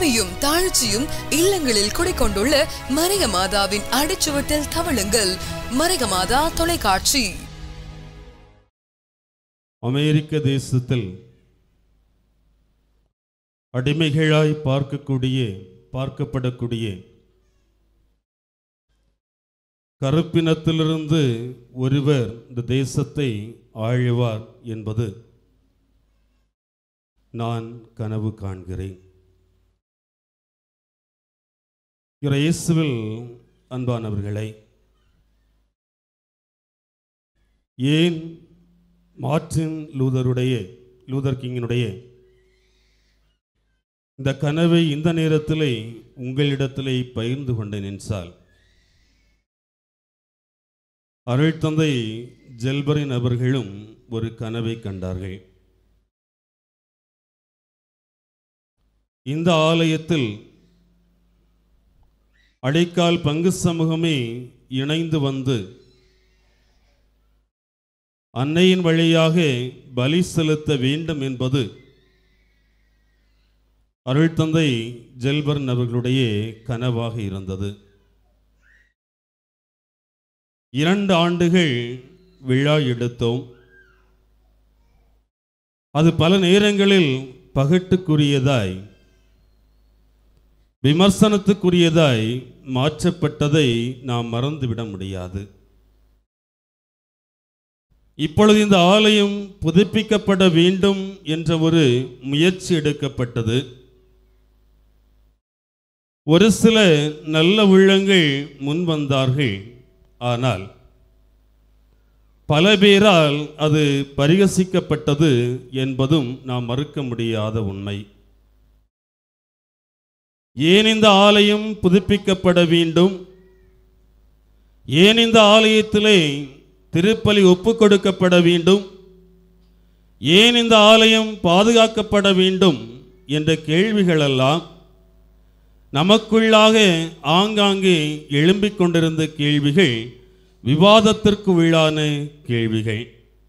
நன்மையும் தாழ்ச்சியும் இல்லங்களில் குடிக்கொண்டுள்ள மரிய மாதாவின் அடிச்சுவட்டில் தவழுங்கள் மரிய மாதா தொலைக்காட்சி அமெரிக்க தேசத்தில் அடிமைகளாய் பார்க்கக்கூடிய பார்க்கப்படக்கூடிய கருப்பினத்திலிருந்து ஒருவர் இந்த தேசத்தை ஆழ்வார் என்பது நான் கனவு காண்கிறேன் இயேசுவில் அன்பானவர்களை ஏன் மார்ட்டின் லூதருடைய லூதர் கிங்கினுடைய இந்த கனவை இந்த நேரத்திலே உங்களிடத்திலே பகிர்ந்து கொண்டேன் என்றால் அருள் தந்தை ஜெல்பரின் அவர்களும் ஒரு கனவை கண்டார்கள் இந்த ஆலயத்தில் அடைக்கால் பங்கு சமூகமே இணைந்து வந்து அன்னையின் வழியாக பலி செலுத்த வேண்டும் என்பது அருள் தந்தை ஜெல்பர்ன் அவர்களுடைய கனவாக இருந்தது இரண்டு ஆண்டுகள் விழா எடுத்தோம் அது பல நேரங்களில் பகட்டுக்குரியதாய் விமர்சனத்துக்குரியதாய் மாற்றப்பட்டதை நாம் மறந்துவிட முடியாது இப்பொழுது இந்த ஆலயம் புதுப்பிக்கப்பட வேண்டும் என்ற ஒரு முயற்சி எடுக்கப்பட்டது ஒரு சில நல்ல உள்ளங்கள் முன் வந்தார்கள் ஆனால் பல பேரால் அது பரிகசிக்கப்பட்டது என்பதும் நாம் மறுக்க முடியாத உண்மை ஏன் இந்த ஆலயம் புதுப்பிக்கப்பட வேண்டும் ஏன் இந்த ஆலயத்திலே திருப்பலி ஒப்பு கொடுக்கப்பட வேண்டும் ஏன் இந்த ஆலயம் பாதுகாக்கப்பட வேண்டும் என்ற கேள்விகளெல்லாம் நமக்குள்ளாக ஆங்காங்கே எழும்பிக் கொண்டிருந்த கேள்விகள் விவாதத்திற்கு உள்ளான கேள்விகள்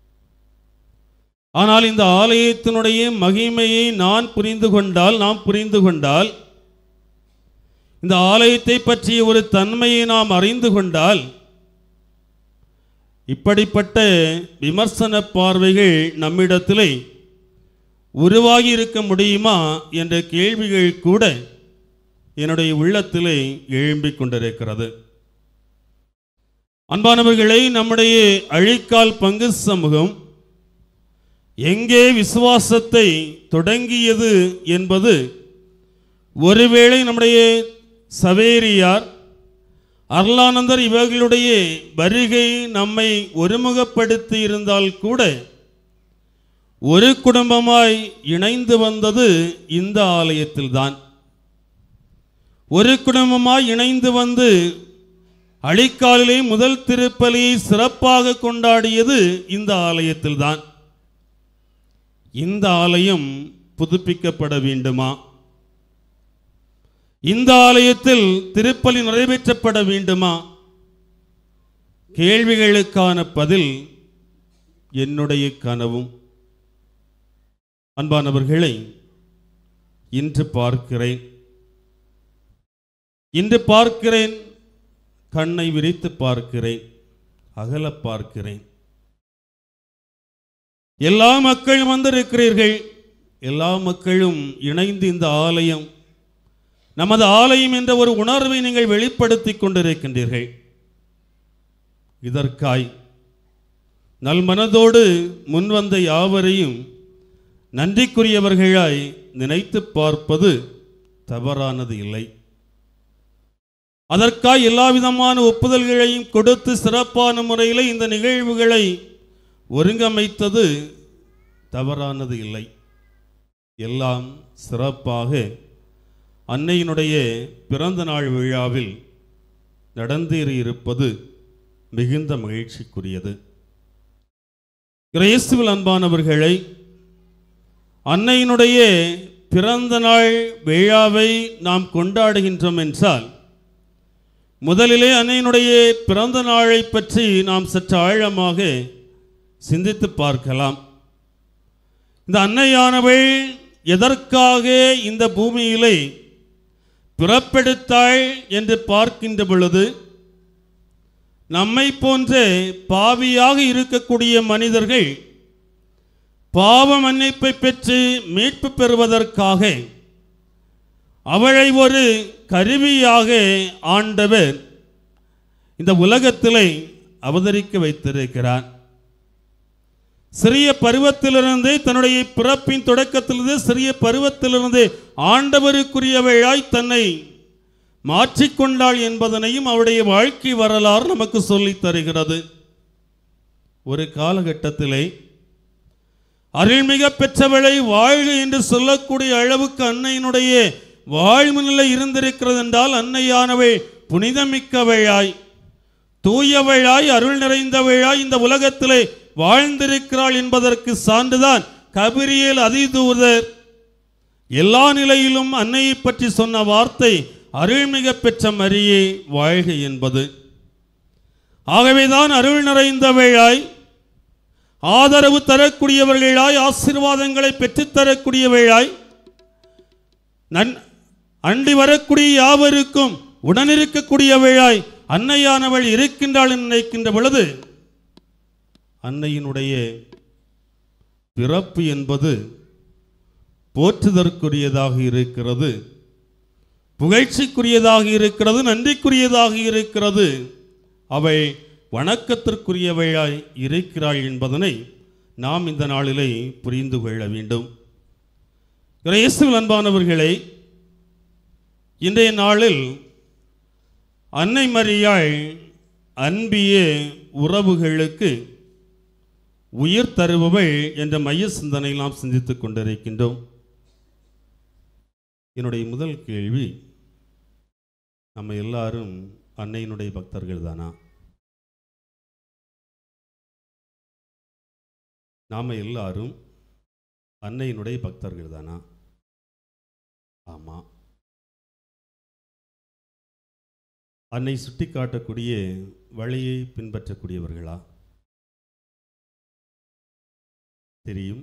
ஆனால் இந்த ஆலயத்தினுடைய மகிமையை நான் புரிந்து கொண்டால் நாம் புரிந்து கொண்டால் இந்த ஆலயத்தை பற்றிய ஒரு தன்மையை நாம் அறிந்து கொண்டால் இப்படிப்பட்ட விமர்சன பார்வைகள் நம்மிடத்திலே உருவாகி இருக்க முடியுமா என்ற கேள்விகள் கூட என்னுடைய உள்ளத்திலே எழும்பிக் கொண்டிருக்கிறது அன்பானவர்களை நம்முடைய அழிக்கால் பங்கு சமூகம் எங்கே விசுவாசத்தை தொடங்கியது என்பது ஒருவேளை நம்முடைய சவேரியார் அருளானந்தர் இவர்களுடைய வருகை நம்மை ஒருமுகப்படுத்தி இருந்தால் கூட ஒரு குடும்பமாய் இணைந்து வந்தது இந்த ஆலயத்தில்தான் ஒரு குடும்பமாய் இணைந்து வந்து அழிக்காலிலே முதல் திருப்பலியை சிறப்பாக கொண்டாடியது இந்த ஆலயத்தில்தான் இந்த ஆலயம் புதுப்பிக்கப்பட வேண்டுமா இந்த ஆலயத்தில் திருப்பலி நிறைவேற்றப்பட வேண்டுமா கேள்விகளுக்கான பதில் என்னுடைய கனவும் அன்பானவர்களை இன்று பார்க்கிறேன் இன்று பார்க்கிறேன் கண்ணை விரித்து பார்க்கிறேன் அகல பார்க்கிறேன் எல்லா மக்களும் வந்திருக்கிறீர்கள் எல்லா மக்களும் இணைந்து இந்த ஆலயம் நமது ஆலயம் என்ற ஒரு உணர்வை நீங்கள் வெளிப்படுத்தி கொண்டிருக்கின்றீர்கள் இதற்காய் நல்மனதோடு முன்வந்த யாவரையும் நன்றிக்குரியவர்களாய் நினைத்து பார்ப்பது தவறானது இல்லை அதற்காய் எல்லா விதமான ஒப்புதல்களையும் கொடுத்து சிறப்பான முறையில் இந்த நிகழ்வுகளை ஒருங்கமைத்தது தவறானது இல்லை எல்லாம் சிறப்பாக அன்னையினுடைய பிறந்த நாள் விழாவில் நடந்தேறியிருப்பது மிகுந்த மகிழ்ச்சிக்குரியது இயேசுவில் அன்பானவர்களை அன்னையினுடைய பிறந்த நாள் விழாவை நாம் கொண்டாடுகின்றோம் என்றால் முதலிலே அன்னையினுடைய பிறந்த நாளை பற்றி நாம் சற்று ஆழமாக சிந்தித்து பார்க்கலாம் இந்த அன்னையானவள் எதற்காக இந்த பூமியிலே பிறப்பெடுத்தாள் என்று பார்க்கின்ற பொழுது நம்மை போன்ற பாவியாக இருக்கக்கூடிய மனிதர்கள் பாவ மன்னிப்பை பெற்று மீட்பு பெறுவதற்காக அவளை ஒரு கருவியாக ஆண்டவர் இந்த உலகத்திலே அவதரிக்க வைத்திருக்கிறார் சிறிய பருவத்திலிருந்து தன்னுடைய பிறப்பின் தொடக்கத்திலிருந்து சிறிய பருவத்திலிருந்து ஆண்டவருக்குரியவளாய் தன்னை மாற்றிக்கொண்டாள் என்பதனையும் அவருடைய வாழ்க்கை வரலாறு நமக்கு சொல்லித் தருகிறது ஒரு காலகட்டத்திலே அருள்மிக பெற்றவளை வாழ்க என்று சொல்லக்கூடிய அளவுக்கு அன்னையினுடைய வாழ்வு நிலை இருந்திருக்கிறது என்றால் அன்னையானவள் புனிதமிக்கவளாய் தூயவளாய் அருள் நிறைந்தவளாய் இந்த உலகத்திலே வாழ்ந்திருக்கிறாள் என்பதற்கு சான்றுதான் கபிரியேல் அதிதூதர் எல்லா நிலையிலும் அன்னையை பற்றி சொன்ன வார்த்தை அருள்மிக பெற்ற மரியே வாழ்க என்பது ஆகவேதான் அருள் நிறைந்தவளாய் ஆதரவு தரக்கூடியவர்களாய் ஆசீர்வாதங்களை பெற்றுத்தரக்கூடியவளாய் நன் அண்டி வரக்கூடிய யாவருக்கும் உடனிருக்கக்கூடியவளாய் அன்னையானவள் இருக்கின்றாள் என்று நினைக்கின்ற பொழுது அன்னையினுடைய பிறப்பு என்பது போற்றுதற்குரியதாக இருக்கிறது புகழ்ச்சிக்குரியதாக இருக்கிறது நன்றிக்குரியதாக இருக்கிறது அவள் வணக்கத்திற்குரியவளாய் இருக்கிறாள் என்பதனை நாம் இந்த நாளிலே புரிந்து கொள்ள வேண்டும் இயேசுவில் அன்பானவர்களே இன்றைய நாளில் அன்னை மரியாள் அன்பிய உறவுகளுக்கு உயிர் தருபவள் என்ற மைய சிந்தனை நாம் சிந்தித்துக் கொண்டிருக்கின்றோம் என்னுடைய முதல் கேள்வி நம்ம எல்லாரும் அன்னையினுடைய பக்தர்கள் தானா நாம எல்லாரும் அன்னையினுடைய பக்தர்கள் தானா ஆமாம் அன்னை சுட்டி காட்டக்கூடிய வழியை பின்பற்றக்கூடியவர்களா தெரியும்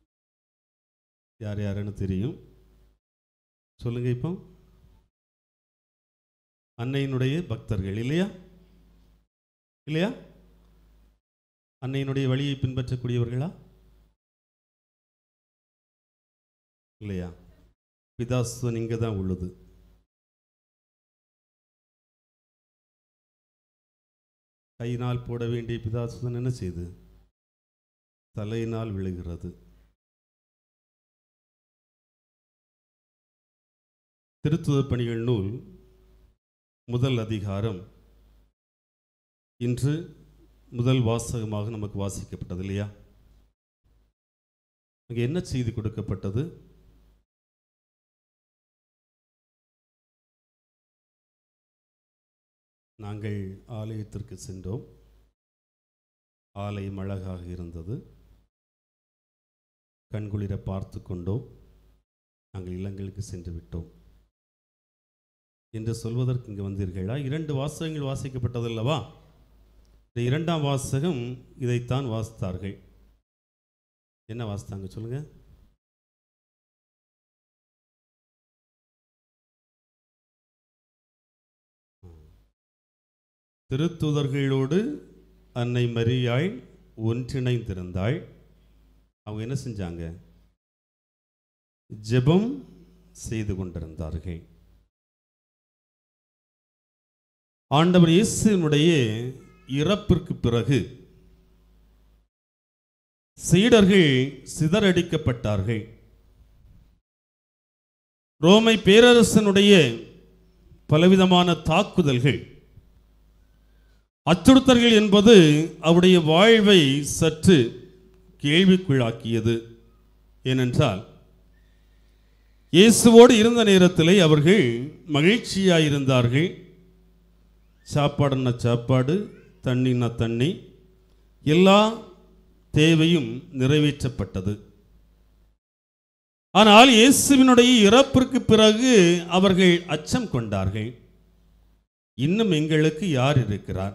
யார் யாருன்னு தெரியும் சொல்லுங்க இப்போ அன்னையினுடைய பக்தர்கள் இல்லையா இல்லையா அன்னையினுடைய வழியை பின்பற்றக்கூடியவர்களா இல்லையா பிதாசுவன் இங்கே தான் உள்ளது கையினால் போட வேண்டிய பிதாசுதன் என்ன செய்து தலையினால் விழுகிறது திருத்துதர் பணிகள் நூல் முதல் அதிகாரம் இன்று முதல் வாசகமாக நமக்கு வாசிக்கப்பட்டது இல்லையா அங்கே என்ன செய்தி கொடுக்கப்பட்டது நாங்கள் ஆலயத்திற்கு சென்றோம் ஆலயம் அழகாக இருந்தது கண்குளிர பார்த்து கொண்டோம் நாங்கள் இல்லங்களுக்கு சென்று விட்டோம் என்று சொல்வதற்கு இங்கே வந்தீர்களா இரண்டு வாசகங்கள் வாசிக்கப்பட்டதல்லவா இந்த இரண்டாம் வாசகம் இதைத்தான் வாசித்தார்கள் என்ன வாசித்தாங்க சொல்லுங்க திருத்துதர்களோடு அன்னை மரியாள் ஒன்றிணைந்திருந்தாள் அவங்க என்ன செஞ்சாங்க ஜெபம் செய்து கொண்டிருந்தார்கள் ஆண்டவர் இயேசுனுடைய இறப்பிற்கு பிறகு சீடர்கள் சிதறடிக்கப்பட்டார்கள் ரோமை பேரரசனுடைய பலவிதமான தாக்குதல்கள் அச்சுறுத்தல்கள் என்பது அவருடைய வாழ்வை சற்று கேள்விக்குள்ளாக்கியது ஏனென்றால் இயேசுவோடு இருந்த நேரத்திலே அவர்கள் மகிழ்ச்சியாயிருந்தார்கள் சாப்பாடுன்னா சாப்பாடு தண்ணின்னா தண்ணி எல்லா தேவையும் நிறைவேற்றப்பட்டது ஆனால் இயேசுவினுடைய இறப்பிற்கு பிறகு அவர்கள் அச்சம் கொண்டார்கள் இன்னும் எங்களுக்கு யார் இருக்கிறார்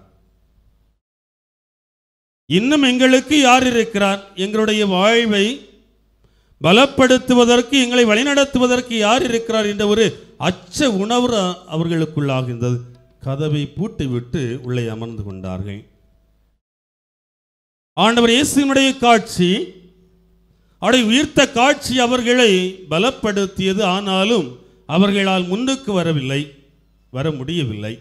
இன்னும் எங்களுக்கு யார் இருக்கிறார் எங்களுடைய வாழ்வை பலப்படுத்துவதற்கு எங்களை வழிநடத்துவதற்கு யார் இருக்கிறார் என்ற ஒரு அச்ச உணர்வு அவர்களுக்குள்ளாகின்றது கதவை பூட்டிவிட்டு உள்ளே அமர்ந்து கொண்டார்கள் ஆண்டவர் இயேசுவினுடைய காட்சி அவருடைய உயிர்த்த காட்சி அவர்களை பலப்படுத்தியது ஆனாலும் அவர்களால் முன்னுக்கு வரவில்லை வர முடியவில்லை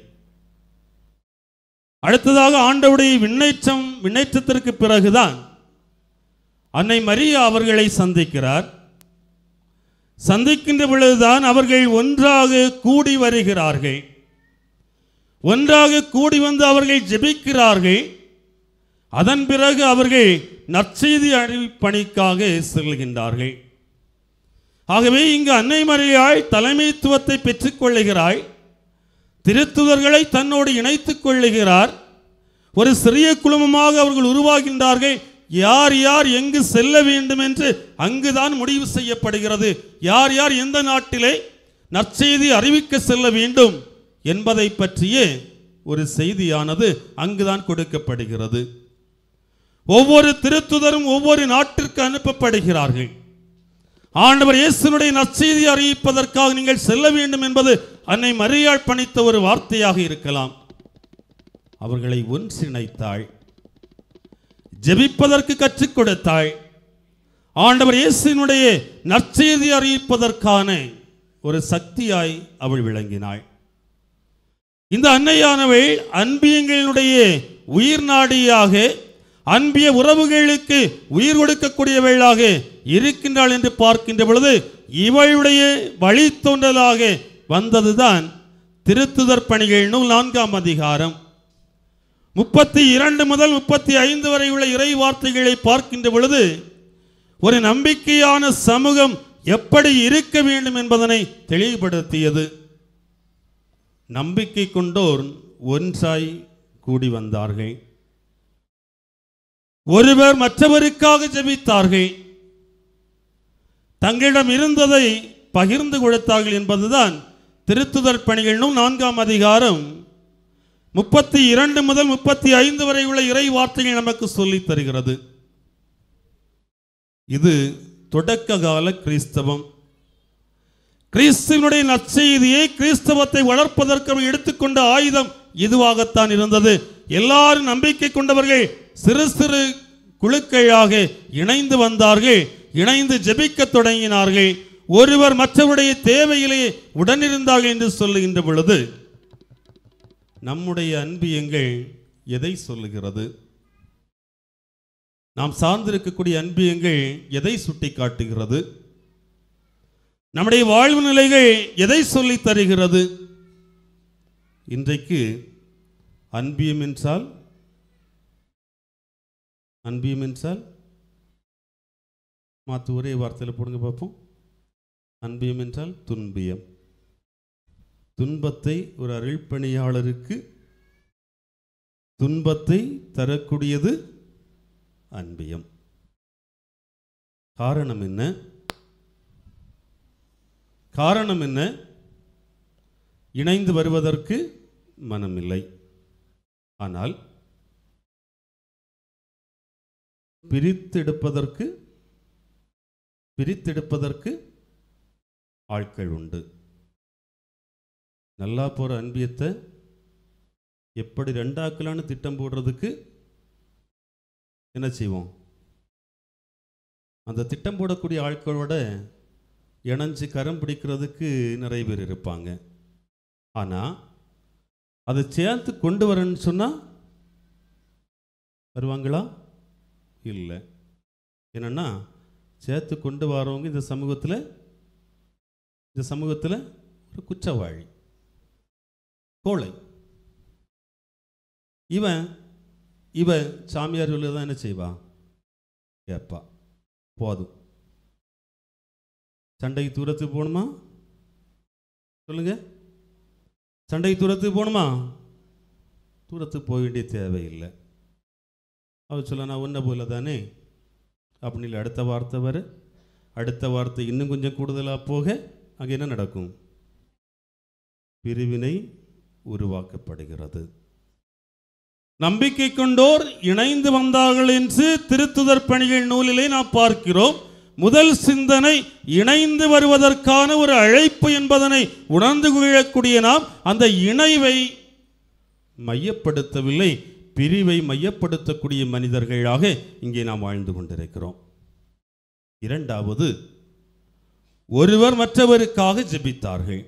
அடுத்ததாக ஆண்டவுடைய விண்ணேற்றம் விண்ணேற்றத்திற்கு பிறகுதான் அன்னை மரியா அவர்களை சந்திக்கிறார் சந்திக்கின்ற பொழுதுதான் அவர்கள் ஒன்றாக கூடி வருகிறார்கள் ஒன்றாக கூடி வந்து அவர்கள் ஜெபிக்கிறார்கள் அதன் பிறகு அவர்கள் நற்செய்தி அறிவிப்பணிக்காக செல்கின்றார்கள் ஆகவே இங்கு அன்னை மரியாய் தலைமைத்துவத்தை பெற்றுக்கொள்ளுகிறாள் திருத்துதர்களை தன்னோடு இணைத்துக் கொள்ளுகிறார் ஒரு சிறிய குழுமமாக அவர்கள் உருவாகின்றார்கள் யார் யார் எங்கு செல்ல வேண்டும் என்று அங்குதான் முடிவு செய்யப்படுகிறது யார் யார் எந்த நாட்டிலே நற்செய்தி அறிவிக்க செல்ல வேண்டும் என்பதை பற்றிய ஒரு செய்தியானது அங்குதான் கொடுக்கப்படுகிறது ஒவ்வொரு திருத்துதரும் ஒவ்வொரு நாட்டிற்கு அனுப்பப்படுகிறார்கள் ஆண்டவர் இயேசுனுடைய நற்செய்தி அறிவிப்பதற்காக நீங்கள் செல்ல வேண்டும் என்பது அன்னை மரியாள் பணித்த ஒரு வார்த்தையாக இருக்கலாம் அவர்களை ஒன்றிணைத்தாள் ஜெபிப்பதற்கு கற்றுக் கொடுத்தாள் ஆண்டவர் இயேசுனுடைய நற்செய்தி அறிவிப்பதற்கான ஒரு சக்தியாய் அவள் விளங்கினாள் இந்த அன்னையானவள் அன்பியங்களினுடைய உயிர் நாடியாக அன்பிய உறவுகளுக்கு உயிர் கொடுக்கக்கூடியவளாக இருக்கின்றாள் என்று பார்க்கின்ற பொழுது இவளுடைய வழித்தோன்றலாக வந்ததுதான் திருத்துதர் பணிகள் நூல் நான்காம் அதிகாரம் முப்பத்தி இரண்டு முதல் முப்பத்தி ஐந்து வரை உள்ள இறை வார்த்தைகளை பார்க்கின்ற பொழுது ஒரு நம்பிக்கையான சமூகம் எப்படி இருக்க வேண்டும் என்பதனை தெளிவுபடுத்தியது நம்பிக்கை கொண்டோர் ஒன்றாய் கூடி வந்தார்கள் ஒருவர் மற்றவருக்காக ஜெபித்தார்கள் தங்களிடம் இருந்ததை பகிர்ந்து கொடுத்தார்கள் என்பதுதான் திருத்துதர் பணிகளும் நான்காம் அதிகாரம் முப்பத்தி இரண்டு முதல் முப்பத்தி ஐந்து வரை உள்ள இறை வார்த்தைகள் நமக்கு சொல்லித் தருகிறது இது தொடக்க கால கிறிஸ்தவம் கிறிஸ்துவனுடைய நற்செய்தியை கிறிஸ்தவத்தை வளர்ப்பதற்கு அவர் எடுத்துக்கொண்ட ஆயுதம் இதுவாகத்தான் இருந்தது எல்லாரும் நம்பிக்கை கொண்டவர்கள் சிறு சிறு குழுக்களாக இணைந்து வந்தார்கள் இணைந்து ஜெபிக்கத் தொடங்கினார்கள் ஒருவர் மற்றவருடைய தேவையிலே உடனிருந்தார்கள் என்று சொல்லுகின்ற பொழுது நம்முடைய அன்பியங்கள் எதை சொல்லுகிறது நாம் சார்ந்திருக்கக்கூடிய அன்பியங்கள் எதை சுட்டி காட்டுகிறது நம்முடைய வாழ்வு நிலைகள் எதை சொல்லித் தருகிறது இன்றைக்கு அன்பியம் என்றால் அன்பியம் என்றால் மாற்று ஒரே வார்த்தையில் போடுங்க பார்ப்போம் அன்பியம் என்றால் துன்பியம் துன்பத்தை ஒரு அருள்பணியாளருக்கு துன்பத்தை தரக்கூடியது அன்பியம் காரணம் என்ன காரணம் என்ன இணைந்து வருவதற்கு மனமில்லை ஆனால் பிரித்தெடுப்பதற்கு பிரித்தெடுப்பதற்கு ஆட்கள் உண்டு நல்லா போகிற அன்பியத்தை எப்படி ரெண்டாக்கலான்னு திட்டம் போடுறதுக்கு என்ன செய்வோம் அந்த திட்டம் போடக்கூடிய ஆட்களோட இணைஞ்சு கரம் பிடிக்கிறதுக்கு நிறைய பேர் இருப்பாங்க ஆனால் அதை சேர்த்து கொண்டு வரேன்னு சொன்னால் வருவாங்களா இல்லை என்னென்னா சேர்த்து கொண்டு வரவங்க இந்த சமூகத்தில் இந்த சமூகத்தில் ஒரு குற்றவாளி கோழை இவன் இவன் சாமியார் சொல்லி தான் என்ன செய்வா கேட்பா போதும் சண்டைக்கு தூரத்துக்கு போகணுமா சொல்லுங்க சண்டைக்கு தூரத்துக்கு போகணுமா தூரத்துக்கு போக வேண்டிய தேவையில்லை அவர் சொல்ல நான் உன்ன போல தானே அப்படின்னு அடுத்த வார்த்தை வர அடுத்த வார்த்தை இன்னும் கொஞ்சம் கூடுதலாக போக அங்கே என்ன நடக்கும் பிரிவினை உருவாக்கப்படுகிறது நம்பிக்கை கொண்டோர் இணைந்து வந்தார்கள் என்று திருத்துதர் பணிகள் நூலிலே நாம் பார்க்கிறோம் முதல் சிந்தனை இணைந்து வருவதற்கான ஒரு அழைப்பு என்பதனை உணர்ந்து கொள்ளக்கூடிய நாம் அந்த இணைவை மையப்படுத்தவில்லை பிரிவை மையப்படுத்தக்கூடிய மனிதர்களாக இங்கே நாம் வாழ்ந்து கொண்டிருக்கிறோம் இரண்டாவது ஒருவர் மற்றவருக்காக ஜெபித்தார்கள்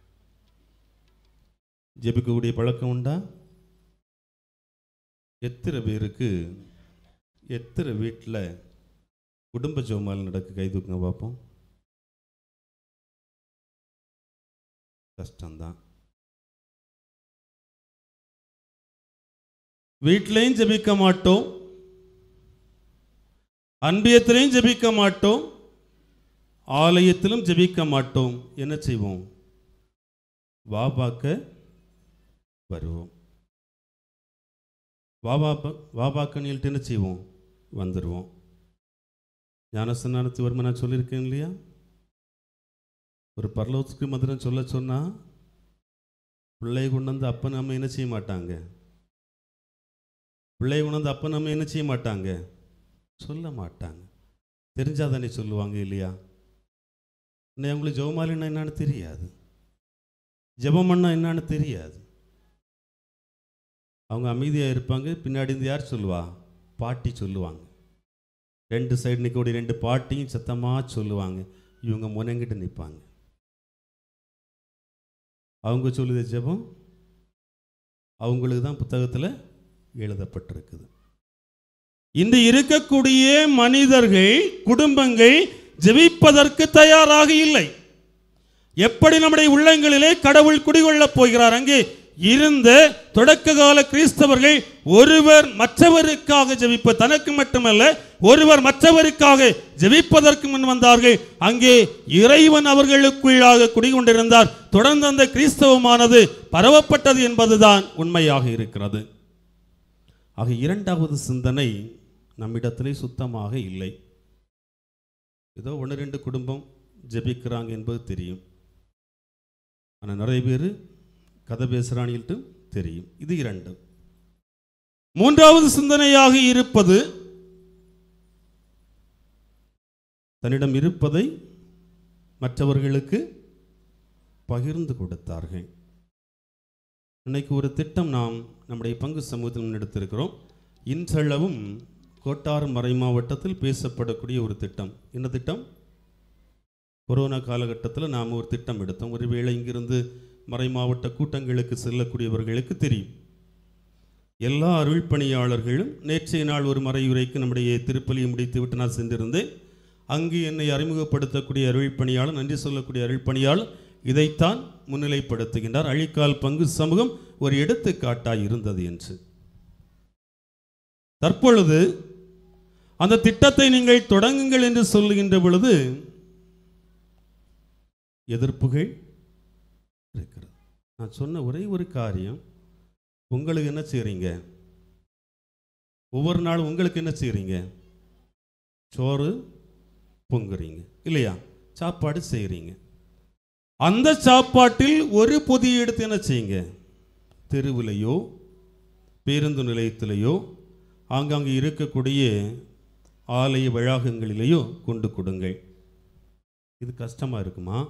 ஜெபிக்கக்கூடிய பழக்கம் உண்டா எத்தனை பேருக்கு எத்தனை வீட்டில் குடும்ப ஜோமால் நடக்கு கை தூக்குங்க பார்ப்போம் கஷ்டம்தான் வீட்டிலையும் ஜெபிக்க மாட்டோம் அன்பியத்திலையும் ஜெபிக்க மாட்டோம் ஆலயத்திலும் ஜெபிக்க மாட்டோம் என்ன செய்வோம் வா பார்க்க வருவோம் வாபா வாபாக்கணியில்ட்டு என்ன செய்வோம் வந்துடுவோம் ஞானஸ்நானத்து வருமா நான் சொல்லியிருக்கேன் இல்லையா ஒரு பரலோகத்துக்கு மந்திரம் சொல்ல சொன்னா பிள்ளை கொண்டு வந்து அப்பன் அம்மா என்ன செய்ய மாட்டாங்க பிள்ளை கொண்டு வந்து அப்பன் அம்மா என்ன செய்ய மாட்டாங்க சொல்ல மாட்டாங்க தெரிஞ்சாதானே சொல்லுவாங்க இல்லையா இன்னும் உங்களுக்கு ஜெபமாலின்னா என்னன்னு தெரியாது ஜெபம் பண்ணா என்னன்னு தெரியாது அவங்க அமைதியாக இருப்பாங்க பின்னாடி இருந்து யார் சொல்லுவா பாட்டி சொல்லுவாங்க ரெண்டு சைடு நிற்கக்கூடிய ரெண்டு பாட்டியும் சத்தமாக சொல்லுவாங்க இவங்க முனங்கிட்டு நிற்பாங்க அவங்க சொல்லுத ஜெபம் அவங்களுக்கு தான் புத்தகத்தில் எழுதப்பட்டிருக்குது இன்று இருக்கக்கூடிய மனிதர்கள் குடும்பங்கள் ஜெபிப்பதற்கு தயாராக இல்லை எப்படி நம்முடைய உள்ளங்களிலே கடவுள் குடிகொள்ளப் போகிறார் அங்கே இருந்த தொடக்க கால கிறிஸ்தவர்கள் ஒருவர் மற்றவருக்காக ஜெபிப்ப தனக்கு மட்டுமல்ல ஒருவர் மற்றவருக்காக ஜெபிப்பதற்கு முன் வந்தார்கள் அங்கே இறைவன் அவர்களுக்குள்ளாக குடிகொண்டிருந்தார் தொடர்ந்து அந்த கிறிஸ்தவமானது பரவப்பட்டது என்பதுதான் உண்மையாக இருக்கிறது ஆக இரண்டாவது சிந்தனை நம்மிடத்திலே சுத்தமாக இல்லை ஏதோ ஒன்று ரெண்டு குடும்பம் ஜெபிக்கிறாங்க என்பது தெரியும் ஆனால் நிறைய பேர் கதை பேசுகிறான்ட்டு தெரியும் இது இரண்டு மூன்றாவது சிந்தனையாக இருப்பது தன்னிடம் இருப்பதை மற்றவர்களுக்கு பகிர்ந்து கொடுத்தார்கள் இன்னைக்கு ஒரு திட்டம் நாம் நம்முடைய பங்கு சமூகத்தில் முன்னெடுத்திருக்கிறோம் இன்றளவும் கோட்டார் மறை மாவட்டத்தில் பேசப்படக்கூடிய ஒரு திட்டம் என்ன திட்டம் கொரோனா காலகட்டத்தில் நாம் ஒரு திட்டம் எடுத்தோம் ஒருவேளை இங்கிருந்து மறை மாவட்ட கூட்டங்களுக்கு செல்லக்கூடியவர்களுக்கு தெரியும் எல்லா அருள் பணியாளர்களும் நேற்றைய நாள் ஒரு மறையுரைக்கு நம்முடைய திருப்பலியை முடித்துவிட்டு நான் சென்றிருந்தேன் அங்கு என்னை அறிமுகப்படுத்தக்கூடிய அருள் பணியாளர் நன்றி சொல்லக்கூடிய அருள் பணியாளர் இதைத்தான் முன்னிலைப்படுத்துகின்றார் அழிக்கால் பங்கு சமூகம் ஒரு எடுத்துக்காட்டாய் இருந்தது என்று தற்பொழுது அந்த திட்டத்தை நீங்கள் தொடங்குங்கள் என்று சொல்லுகின்ற பொழுது எதிர்ப்புகள் இருக்கிறது நான் சொன்ன ஒரே ஒரு காரியம் உங்களுக்கு என்ன செய்கிறீங்க ஒவ்வொரு நாளும் உங்களுக்கு என்ன செய்கிறீங்க சோறு பொங்குறீங்க இல்லையா சாப்பாடு செய்கிறீங்க அந்த சாப்பாட்டில் ஒரு பொதியை எடுத்து என்ன செய்யுங்க தெருவிலையோ பேருந்து நிலையத்திலேயோ ஆங்காங்கே இருக்கக்கூடிய ஆலய வளாகங்களிலேயோ கொண்டு கொடுங்கள் இது கஷ்டமாக இருக்குமா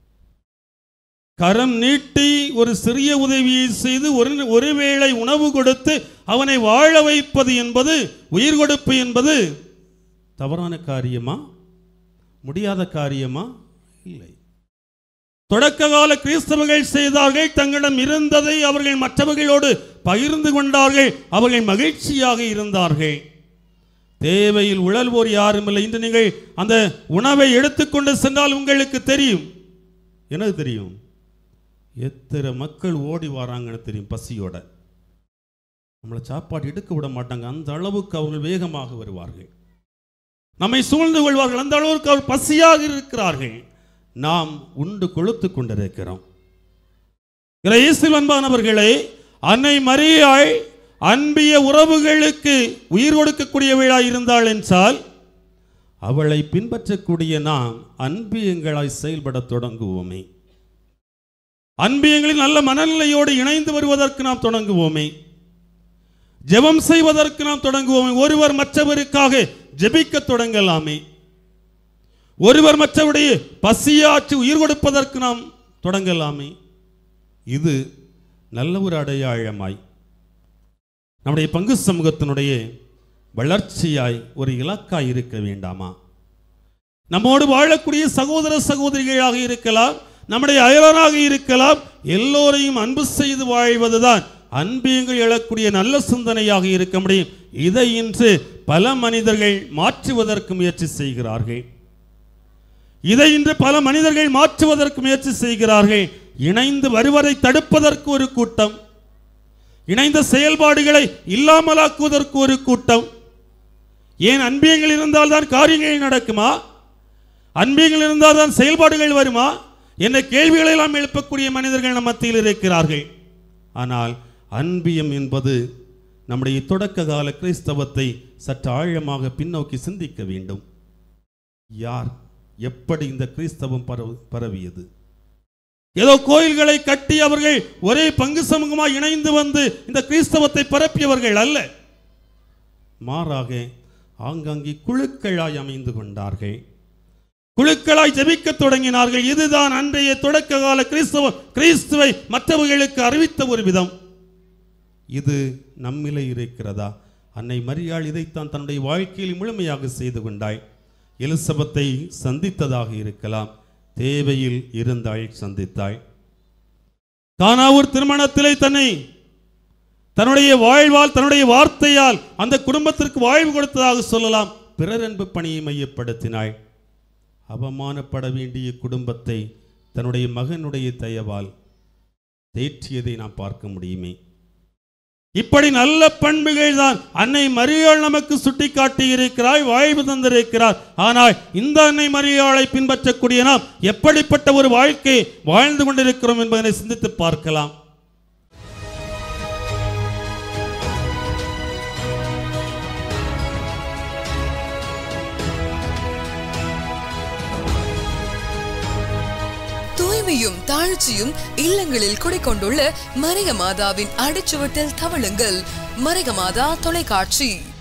கரம் நீட்டி ஒரு சிறிய உதவியை செய்து ஒரு ஒருவேளை உணவு கொடுத்து அவனை வாழ வைப்பது என்பது உயிர் கொடுப்பு என்பது தவறான காரியமா முடியாத காரியமா இல்லை தொடக்க கால கிறிஸ்தவர்கள் செய்தார்கள் தங்களிடம் இருந்ததை அவர்கள் மற்றவர்களோடு பகிர்ந்து கொண்டார்கள் அவர்கள் மகிழ்ச்சியாக இருந்தார்கள் தேவையில் உழல்வோர் யாரும் இல்லை இன்று நீங்கள் அந்த உணவை எடுத்துக்கொண்டு சென்றால் உங்களுக்கு தெரியும் என்னது தெரியும் எத்தனை மக்கள் ஓடி வராங்கன்னு தெரியும் பசியோட நம்மளை சாப்பாடு எடுக்க விட மாட்டாங்க அந்த அளவுக்கு அவர்கள் வேகமாக வருவார்கள் நம்மை சூழ்ந்து கொள்வார்கள் அந்த அளவுக்கு அவர் பசியாக இருக்கிறார்கள் நாம் உண்டு கொழுத்து கொண்டிருக்கிறோம் இயேசு அன்பானவர்களே அன்னை மரியாள் அன்பிய உறவுகளுக்கு உயிர் கொடுக்கக்கூடியவளாய் இருந்தாள் என்றால் அவளை பின்பற்றக்கூடிய நாம் அன்பியங்களாய் செயல்படத் தொடங்குவோமே அன்பியங்களில் நல்ல மனநிலையோடு இணைந்து வருவதற்கு நாம் தொடங்குவோமே ஜெபம் செய்வதற்கு நாம் தொடங்குவோமே ஒருவர் மற்றவருக்காக ஜெபிக்க தொடங்கலாமே ஒருவர் மற்றவருடைய பசியாற்றி உயிர் கொடுப்பதற்கு நாம் தொடங்கலாமே இது நல்ல ஒரு அடையாளமாய் நம்முடைய பங்கு சமூகத்தினுடைய வளர்ச்சியாய் ஒரு இலக்காய் இருக்க வேண்டாமா நம்மோடு வாழக்கூடிய சகோதர சகோதரிகளாக இருக்கலாம் நம்முடைய அயலராக இருக்கலாம் எல்லோரையும் அன்பு செய்து வாழ்வதுதான் அன்பியங்கள் எழக்கூடிய நல்ல சிந்தனையாக இருக்க முடியும் இதை இன்று பல மனிதர்கள் மாற்றுவதற்கு முயற்சி செய்கிறார்கள் இதை இன்று பல மனிதர்கள் மாற்றுவதற்கு முயற்சி செய்கிறார்கள் இணைந்து வருவதை தடுப்பதற்கு ஒரு கூட்டம் இணைந்த செயல்பாடுகளை இல்லாமலாக்குவதற்கு ஒரு கூட்டம் ஏன் அன்பியங்கள் இருந்தால்தான் காரியங்கள் நடக்குமா அன்பியங்கள் இருந்தால்தான் செயல்பாடுகள் வருமா என்ற கேள்விகளை எல்லாம் எழுப்பக்கூடிய மனிதர்கள் நம் மத்தியில் இருக்கிறார்கள் ஆனால் அன்பியம் என்பது நம்முடைய தொடக்க கால கிறிஸ்தவத்தை சற்று ஆழமாக பின்னோக்கி சிந்திக்க வேண்டும் யார் எப்படி இந்த கிறிஸ்தவம் பரவு பரவியது ஏதோ கோயில்களை கட்டி அவர்கள் ஒரே பங்கு சமூகமாக இணைந்து வந்து இந்த கிறிஸ்தவத்தை பரப்பியவர்கள் அல்ல மாறாக ஆங்காங்கே குழுக்களாய் அமைந்து கொண்டார்கள் குழுக்களாய் ஜெபிக்க தொடங்கினார்கள் இதுதான் அன்றைய தொடக்க கால கிறிஸ்தவ கிறிஸ்துவை மற்றவர்களுக்கு அறிவித்த ஒரு விதம் இது நம்மிலே இருக்கிறதா அன்னை மரியாள் இதைத்தான் தன்னுடைய வாழ்க்கையில் முழுமையாக செய்து கொண்டாள் எலிசபெத்தை சந்தித்ததாக இருக்கலாம் தேவையில் இருந்தாள் சந்தித்தாள் கானாவூர் திருமணத்திலே தன்னை தன்னுடைய வாழ்வால் தன்னுடைய வார்த்தையால் அந்த குடும்பத்திற்கு வாழ்வு கொடுத்ததாக சொல்லலாம் பிறர் அன்பு பணியை மையப்படுத்தினாள் அவமானப்பட வேண்டிய குடும்பத்தை தன்னுடைய மகனுடைய தயவால் தேற்றியதை நாம் பார்க்க முடியுமே இப்படி நல்ல பண்புகள் தான் அன்னை மரியாள் நமக்கு சுட்டிக்காட்டி இருக்கிறாய் வாழ்வு தந்திருக்கிறார் ஆனால் இந்த அன்னை மரியாளை பின்பற்றக்கூடிய நாம் எப்படிப்பட்ட ஒரு வாழ்க்கை வாழ்ந்து கொண்டிருக்கிறோம் என்பதனை சிந்தித்து பார்க்கலாம் தூய்மையும் தாழ்ச்சியும் இல்லங்களில் குடிக்கொண்டுள்ள மரிக மாதாவின் அடிச்சுவட்டில் தவழுங்கள் மரிக மாதா தொலைக்காட்சி